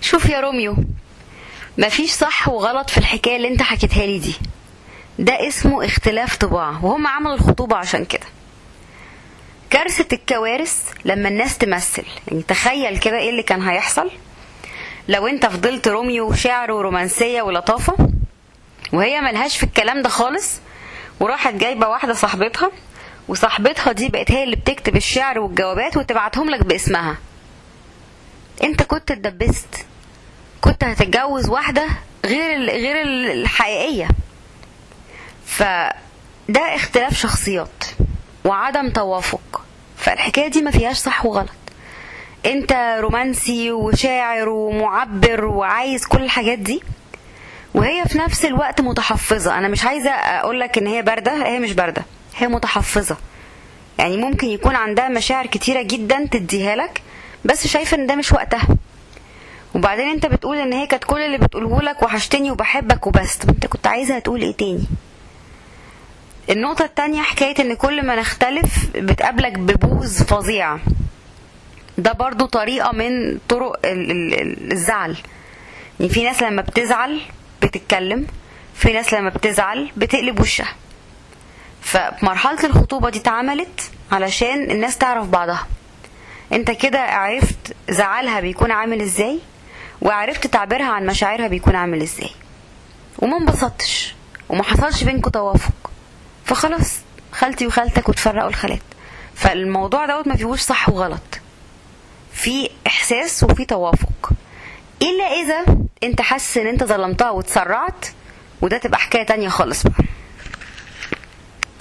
شوف يا روميو مفيش صح وغلط في الحكايه اللي انت حكيتها لي دي ده اسمه اختلاف طباع وهم عملوا الخطوبه عشان كده كارثه الكوارث لما الناس تمثل يعني تخيل كده ايه اللي كان هيحصل لو انت فضلت روميو وشعر ورومانسيه ولطافه وهي ملهاش في الكلام ده خالص وراحت جايبه واحده صاحبتها وصاحبتها دي بقت هي اللي بتكتب الشعر والجوابات وتبعتهم لك باسمها انت كنت اتدبست كنت هتتجوز واحده غير ال- غير ال- الحقيقيه فده اختلاف شخصيات وعدم توافق فالحكايه دي ما فيهاش صح وغلط انت رومانسي وشاعر ومعبر وعايز كل الحاجات دي وهي في نفس الوقت متحفظة أنا مش عايزة أقولك إن هي باردة هي مش باردة هي متحفظة يعني ممكن يكون عندها مشاعر كتيرة جدا تديها لك بس شايفة إن ده مش وقتها وبعدين انت بتقول ان هي كانت كل اللي بتقوله لك وحشتني وبحبك وبس طب انت كنت عايزها تقول ايه تاني النقطة التانية حكاية ان كل ما نختلف بتقابلك ببوز فظيع ده برضو طريقة من طرق ال- ال- ال- الزعل يعني في ناس لما بتزعل بتتكلم في ناس لما بتزعل بتقلب وشها فمرحلة الخطوبة دي اتعملت علشان الناس تعرف بعضها انت كده عرفت زعلها بيكون عامل ازاي وعرفت تعبيرها عن مشاعرها بيكون عامل ازاي وما انبسطتش وما حصلش بينكم توافق فخلاص خالتي وخالتك وتفرقوا الخالات فالموضوع دوت ما فيهوش صح وغلط في احساس وفي توافق الا اذا انت حاسس ان انت ظلمتها وتسرعت وده تبقى حكايه تانية خالص بقى